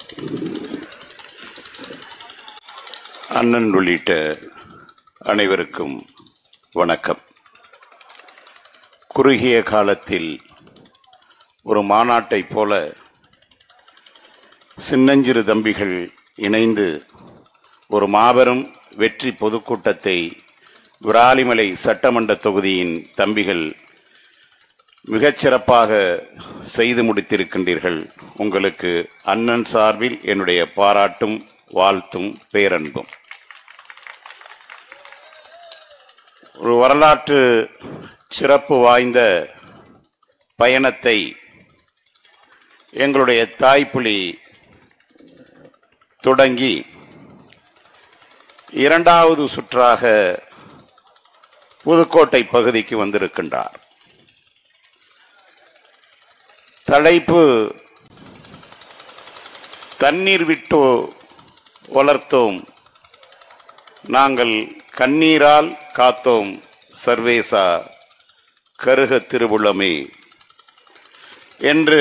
அண்ணன் உள்ளிட்ட அனைவருக்கும் வணக்கம் குறுகிய காலத்தில் ஒரு மாநாட்டைப் போல சின்னஞ்சிறு தம்பிகள் இணைந்து ஒரு மாபெரும் வெற்றி பொதுக்கூட்டத்தை விராலிமலை சட்டமன்ற தொகுதியின் தம்பிகள் மிகச் சிறப்பாக செய்து முடித்திருக்கின்றீர்கள் உங்களுக்கு அண்ணன் சார்பில் என்னுடைய பாராட்டும் வாழ்த்தும் பேரன்பும் ஒரு வரலாற்று சிறப்பு வாய்ந்த பயணத்தை எங்களுடைய தாய்ப்புலி தொடங்கி இரண்டாவது சுற்றாக புதுக்கோட்டை பகுதிக்கு வந்திருக்கின்றார் தலைப்பு தண்ணீர் விட்டு வளர்த்தோம் நாங்கள் கண்ணீரால் காத்தோம் சர்வேசா கருக திருவுளமே என்று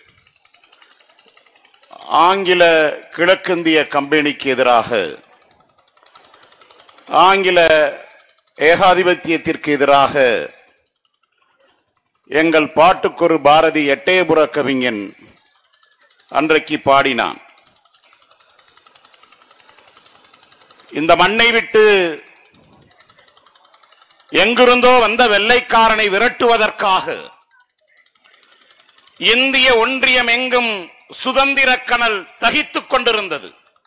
ஆங்கில கிழக்கிந்திய கம்பெனிக்கு எதிராக ஆங்கில ஏகாதிபத்தியத்திற்கு எதிராக எங்கள் பாட்டுக்கொரு பாரதி எட்டயபுர கவிஞன் அன்றைக்கு பாடினான் இந்த மண்ணை விட்டு எங்கிருந்தோ வந்த வெள்ளைக்காரனை விரட்டுவதற்காக இந்திய ஒன்றியம் எங்கும் சுதந்திர கனல் தகித்துக் கொண்டிருந்தது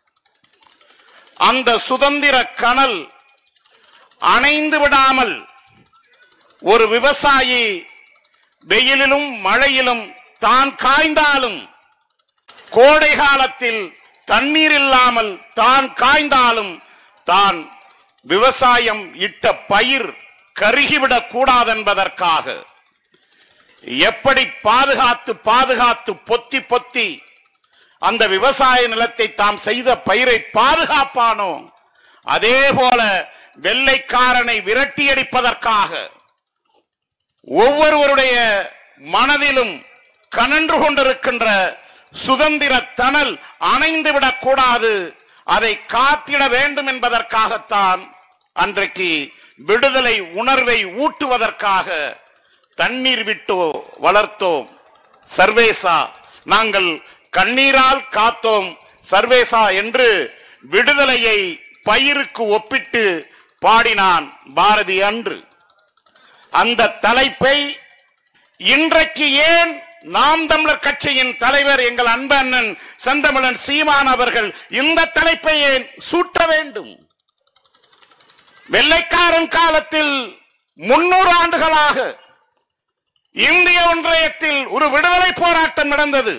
அந்த சுதந்திர கனல் அணைந்து விடாமல் ஒரு விவசாயி வெயிலிலும் மழையிலும் தான் காய்ந்தாலும் கோடை காலத்தில் தண்ணீர் இல்லாமல் தான் காய்ந்தாலும் தான் விவசாயம் இட்ட பயிர் கருகிவிடக் கூடாது என்பதற்காக எப்படி பாதுகாத்து பாதுகாத்து பொத்தி பொத்தி அந்த விவசாய நிலத்தை தாம் செய்த பயிரை பாதுகாப்பானோ அதே போல வெள்ளைக்காரனை விரட்டியடிப்பதற்காக ஒவ்வொருவருடைய மனதிலும் கனன்று கொண்டிருக்கின்ற சுதந்திர தணல் அணைந்து விடக்கூடாது அதை காத்திட வேண்டும் என்பதற்காகத்தான் அன்றைக்கு விடுதலை உணர்வை ஊட்டுவதற்காக தண்ணீர் விட்டோ வளர்த்தோம் சர்வேசா நாங்கள் கண்ணீரால் காத்தோம் சர்வேசா என்று விடுதலையை பயிருக்கு ஒப்பிட்டு பாடினான் பாரதி அன்று அந்த தலைப்பை இன்றைக்கு ஏன் நாம் தமிழர் கட்சியின் தலைவர் எங்கள் அன்பு அண்ணன் செந்தமிழன் சீமான் அவர்கள் இந்த தலைப்பை ஏன் சூட்ட வேண்டும் வெள்ளைக்காரன் காலத்தில் முன்னூறு ஆண்டுகளாக இந்திய ஒன்றியத்தில் ஒரு விடுதலை போராட்டம் நடந்தது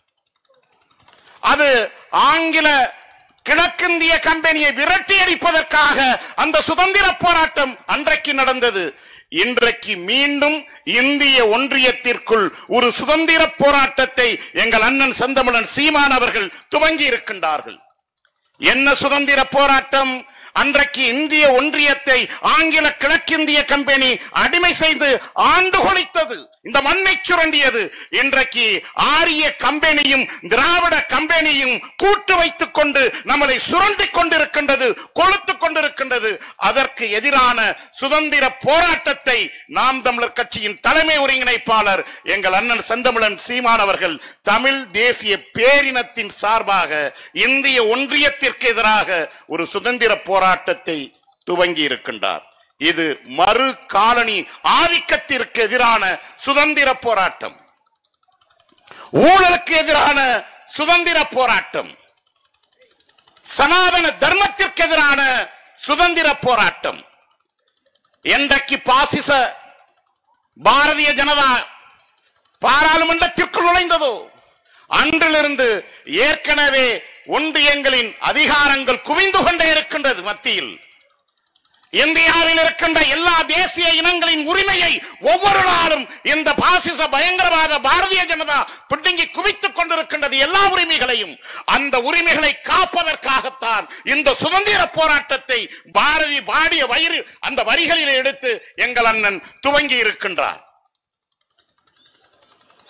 அது ஆங்கில கிழக்கிந்திய கம்பெனியை விரட்டி அடிப்பதற்காக அந்த சுதந்திர போராட்டம் அன்றைக்கு நடந்தது இன்றைக்கு மீண்டும் இந்திய ஒன்றியத்திற்குள் ஒரு சுதந்திர போராட்டத்தை எங்கள் அண்ணன் செந்தமிழன் சீமான் அவர்கள் துவங்கி இருக்கின்றார்கள் என்ன சுதந்திர போராட்டம் அன்றைக்கு இந்திய ஒன்றியத்தை ஆங்கில கிழக்கிந்திய கம்பெனி அடிமை செய்து ஆண்டு கொளித்தது இந்த மண்ணை சுரண்டியது இன்றைக்கு ஆரிய கம்பெனியும் திராவிட கம்பெனியும் கூட்டு வைத்துக் கொண்டு நம்மளை சுரண்டிக் கொண்டிருக்கின்றது கொளுத்துக் கொண்டிருக்கின்றது அதற்கு எதிரான சுதந்திர போராட்டத்தை நாம் தமிழர் கட்சியின் தலைமை ஒருங்கிணைப்பாளர் எங்கள் அண்ணன் செந்தமிழன் சீமான் அவர்கள் தமிழ் தேசிய பேரினத்தின் சார்பாக இந்திய ஒன்றியத்திற்கு எதிராக ஒரு சுதந்திர போராட்டத்தை துவங்கி இருக்கின்றார் இது மறு காலனி ஆதிக்கத்திற்கு எதிரான சுதந்திர போராட்டம் ஊழலுக்கு எதிரான சுதந்திர போராட்டம் சனாதன தர்மத்திற்கு எதிரான சுதந்திர போராட்டம் என்றைக்கு பாசிச பாரதிய ஜனதா பாராளுமன்றத்திற்குள் நுழைந்ததோ அன்றிலிருந்து ஏற்கனவே ஒன்றியங்களின் அதிகாரங்கள் குவிந்து கொண்டே இருக்கின்றது மத்தியில் இந்தியாவில் இருக்கின்ற எல்லா தேசிய இனங்களின் உரிமையை ஒவ்வொரு நாளும் இந்த பாசிச பயங்கரவாத பாரதிய ஜனதா பிடுங்கி குவித்துக் கொண்டிருக்கின்றது எல்லா உரிமைகளையும் அந்த உரிமைகளை காப்பதற்காகத்தான் இந்த சுதந்திர போராட்டத்தை பாரதி பாடிய வயிறு அந்த வரிகளில் எடுத்து எங்கள் அண்ணன் துவங்கி இருக்கின்றார்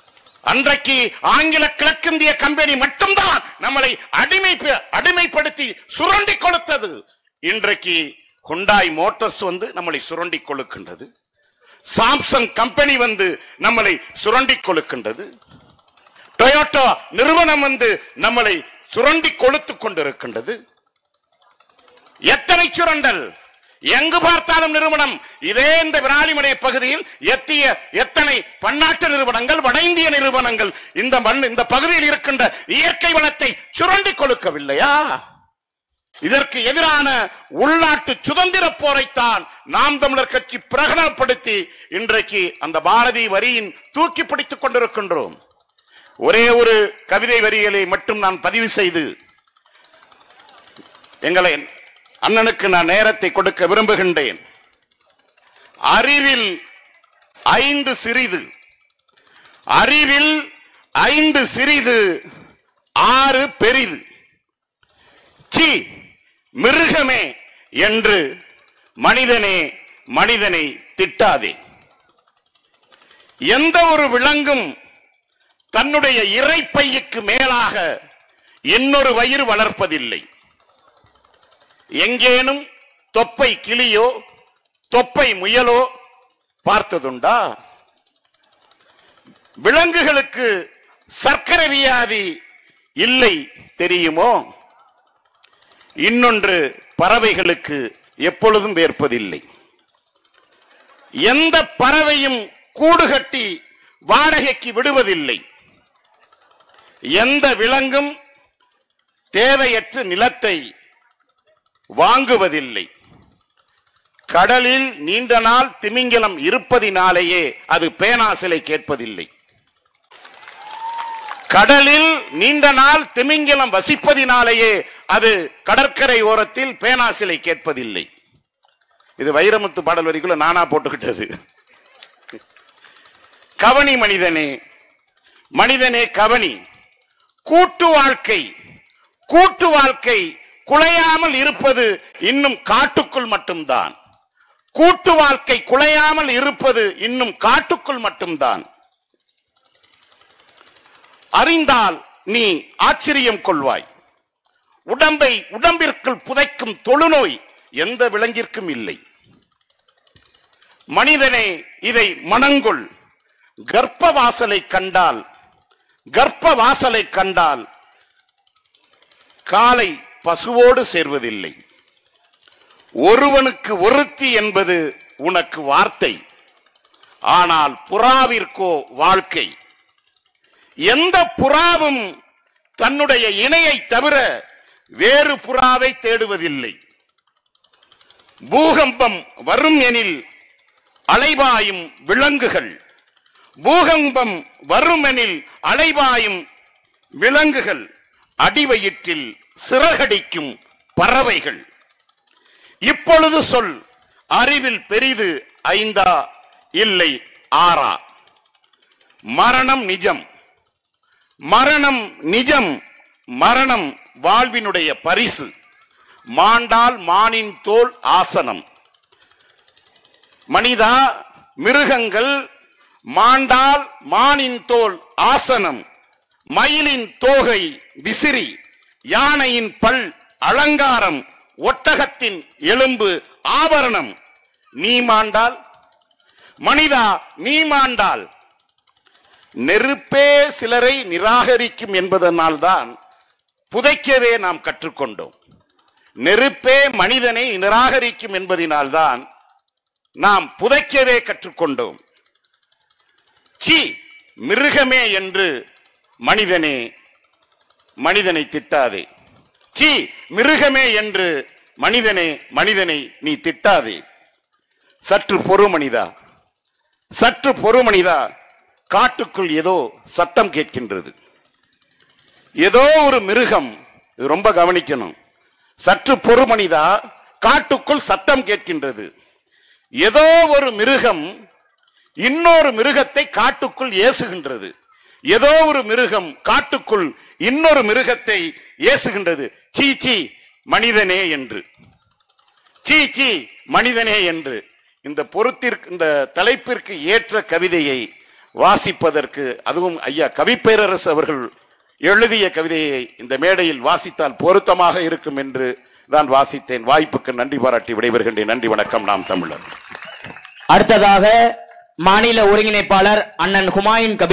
அன்றைக்கு ஆங்கில கிழக்கிந்திய கம்பெனி மட்டும்தான் நம்மளை அடிமை அடிமைப்படுத்தி சுரண்டி கொளுத்தது இன்றைக்கு ஹுண்டாய் மோட்டார்ஸ் வந்து நம்மளை சுரண்டி கொழுக்கின்றது சாம்சங் கம்பெனி வந்து நம்மளை சுரண்டி கொழுக்கின்றது டொயோட்டோ நிறுவனம் வந்து நம்மளை சுரண்டி கொளுத்துக் கொண்டிருக்கின்றது எத்தனை சுரண்டல் எங்கு பார்த்தாலும் நிறுவனம் இதே இந்த விராலிமலை பகுதியில் எத்திய எத்தனை பன்னாட்டு நிறுவனங்கள் வட இந்திய நிறுவனங்கள் இந்த மண் இந்த பகுதியில் இருக்கின்ற இயற்கை வளத்தை சுரண்டி கொழுக்கவில்லையா இதற்கு எதிரான உள்நாட்டு சுதந்திர போரைத்தான் நாம் தமிழர் கட்சி பிரகடனப்படுத்தி இன்றைக்கு அந்த பாரதி வரியின் தூக்கி பிடித்துக் கொண்டிருக்கின்றோம் ஒரே ஒரு கவிதை வரிகளை மட்டும் நான் பதிவு செய்து எங்களை அண்ணனுக்கு நான் நேரத்தை கொடுக்க விரும்புகின்றேன் அறிவில் ஐந்து சிறிது அறிவில் ஐந்து சிறிது ஆறு பெரிது சி மிருகமே என்று மனிதனே மனிதனை திட்டாதே எந்த ஒரு விலங்கும் தன்னுடைய இறைப்பையுக்கு மேலாக இன்னொரு வயிறு வளர்ப்பதில்லை எங்கேனும் தொப்பை கிளியோ தொப்பை முயலோ பார்த்ததுண்டா விலங்குகளுக்கு சர்க்கரை வியாதி இல்லை தெரியுமோ இன்னொன்று பறவைகளுக்கு எப்பொழுதும் வேர்ப்பதில்லை எந்த பறவையும் கூடு கட்டி வாடகைக்கு விடுவதில்லை எந்த விலங்கும் தேவையற்ற நிலத்தை வாங்குவதில்லை கடலில் நீண்ட நாள் திமிங்கலம் இருப்பதினாலேயே அது பேனாசிலை கேட்பதில்லை கடலில் நீண்ட நாள் திமிங்கலம் வசிப்பதினாலேயே அது கடற்கரை ஓரத்தில் பேனாசிலை கேட்பதில்லை இது வைரமுத்து பாடல் வரிக்குள்ள நானா போட்டுக்கிட்டது கவனி மனிதனே மனிதனே கவனி கூட்டு வாழ்க்கை கூட்டு வாழ்க்கை குலையாமல் இருப்பது இன்னும் காட்டுக்குள் மட்டும்தான் கூட்டு வாழ்க்கை குலையாமல் இருப்பது இன்னும் காட்டுக்குள் மட்டும்தான் அறிந்தால் நீ ஆச்சரியம் கொள்வாய் உடம்பை உடம்பிற்குள் புதைக்கும் தொழுநோய் எந்த விலங்கிற்கும் இல்லை மனிதனே இதை மனங்கொள் கர்ப்ப வாசலை கண்டால் கர்ப்ப வாசலை கண்டால் காலை பசுவோடு சேர்வதில்லை ஒருவனுக்கு ஒருத்தி என்பது உனக்கு வார்த்தை ஆனால் புறாவிற்கோ வாழ்க்கை எந்த புறாவும் தன்னுடைய இணையை தவிர வேறு புறாவை தேடுவதில்லை பூகம்பம் வரும் எனில் அலைபாயும் விலங்குகள் பூகம்பம் வருமெனில் அலைபாயும் விலங்குகள் அடிவயிற்றில் சிறகடிக்கும் பறவைகள் இப்பொழுது சொல் அறிவில் பெரிது ஐந்தா இல்லை ஆறா மரணம் நிஜம் மரணம் நிஜம் மரணம் வாழ்வினுடைய பரிசு மாண்டால் மானின் தோல் ஆசனம் மனிதா மிருகங்கள் மாண்டால் மானின் தோல் ஆசனம் மயிலின் தோகை விசிறி யானையின் பல் அலங்காரம் ஒட்டகத்தின் எலும்பு ஆபரணம் நீ மாண்டால் மனிதா நீ மாண்டால் நெருப்பே சிலரை நிராகரிக்கும் என்பதனால்தான் புதைக்கவே நாம் கற்றுக்கொண்டோம் நெருப்பே மனிதனை நிராகரிக்கும் என்பதனால்தான் நாம் புதைக்கவே கற்றுக்கொண்டோம் சி மிருகமே என்று மனிதனே மனிதனை திட்டாதே சி மிருகமே என்று மனிதனே மனிதனை நீ திட்டாதே சற்று பொறு மனிதா சற்று பொறு மனிதா காட்டுக்குள் ஏதோ சத்தம் கேட்கின்றது ஏதோ ஒரு மிருகம் இது ரொம்ப கவனிக்கணும் சற்று பொறு மனிதா காட்டுக்குள் சத்தம் கேட்கின்றது ஏதோ ஒரு மிருகம் இன்னொரு மிருகத்தை காட்டுக்குள் ஏசுகின்றது ஏதோ ஒரு மிருகம் காட்டுக்குள் இன்னொரு மிருகத்தை ஏசுகின்றது சீ சீ மனிதனே என்று சீ சீ மனிதனே என்று இந்த பொருத்திற்கு இந்த தலைப்பிற்கு ஏற்ற கவிதையை வாசிப்பதற்கு அதுவும் ஐயா கவிப்பேரரசு அவர்கள் எழுதிய கவிதையை இந்த மேடையில் வாசித்தால் பொருத்தமாக இருக்கும் என்று தான் வாசித்தேன் வாய்ப்புக்கு நன்றி பாராட்டி விடைபெறுகின்றேன் நன்றி வணக்கம் நாம் தமிழர் அடுத்ததாக மாநில ஒருங்கிணைப்பாளர் அண்ணன் ஹுமாயூன் கபீர்